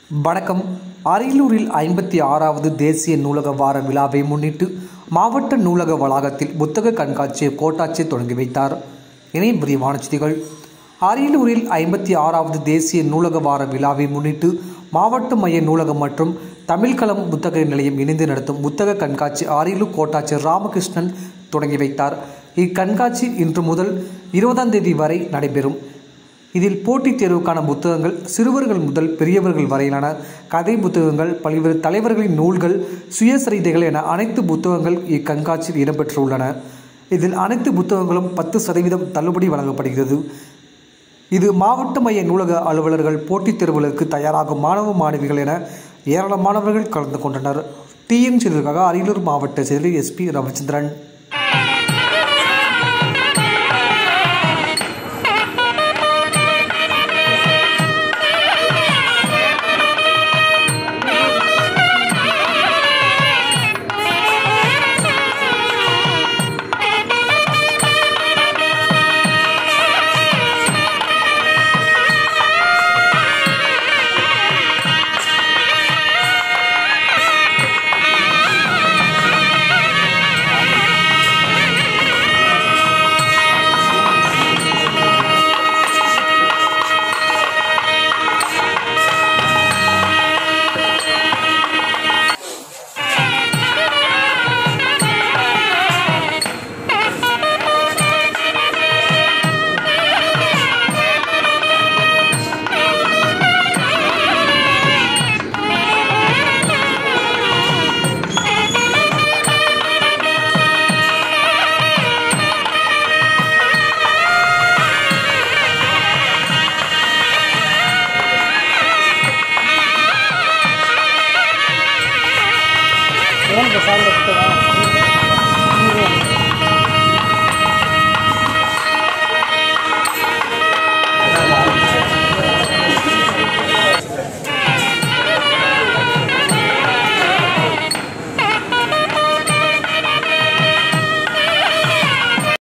வணக்கம் அரியலூரில் ஐம்பத்தி ஆறாவது தேசிய நூலக வார விழாவை முன்னிட்டு மாவட்ட நூலக வளாகத்தில் புத்தக கண்காட்சியை கோட்டாட்சியர் தொடங்கி வைத்தார் இணை விரிவான செய்திகள் அரியலூரில் ஐம்பத்தி ஆறாவது தேசிய நூலக வார விழாவை முன்னிட்டு மாவட்ட மைய நூலகம் மற்றும் தமிழ்களம் புத்தக நிலையம் இணைந்து நடத்தும் புத்தக கண்காட்சி அரியலூர் கோட்டாட்சியர் ராமகிருஷ்ணன் தொடங்கி வைத்தார் இக்கண்காட்சி இன்று முதல் இருபதாம் தேதி வரை நடைபெறும் இதில் போட்டித் தேர்வுக்கான புத்தகங்கள் சிறுவர்கள் முதல் பெரியவர்கள் வரையிலான கதை புத்தகங்கள் பல்வேறு தலைவர்களின் நூல்கள் சுயசரிதைகள் என அனைத்து புத்தகங்கள் இக்கண்காட்சியில் இடம்பெற்றுள்ளன இதில் அனைத்து புத்தகங்களும் பத்து சதவீதம் தள்ளுபடி வழங்கப்படுகிறது இது மாவட்ட மைய நூலக அலுவலர்கள் போட்டித் தேர்வுகளுக்கு தயாராகும் மாணவ மாணவிகள் என ஏராளமானவர்கள் கலந்து கொண்டனர் டிஎன் செய்திகளுக்காக அரியலூர் மாவட்ட செயலர் எஸ்பி ரவிச்சந்திரன் எவ்வளோ சார் புத்தகம்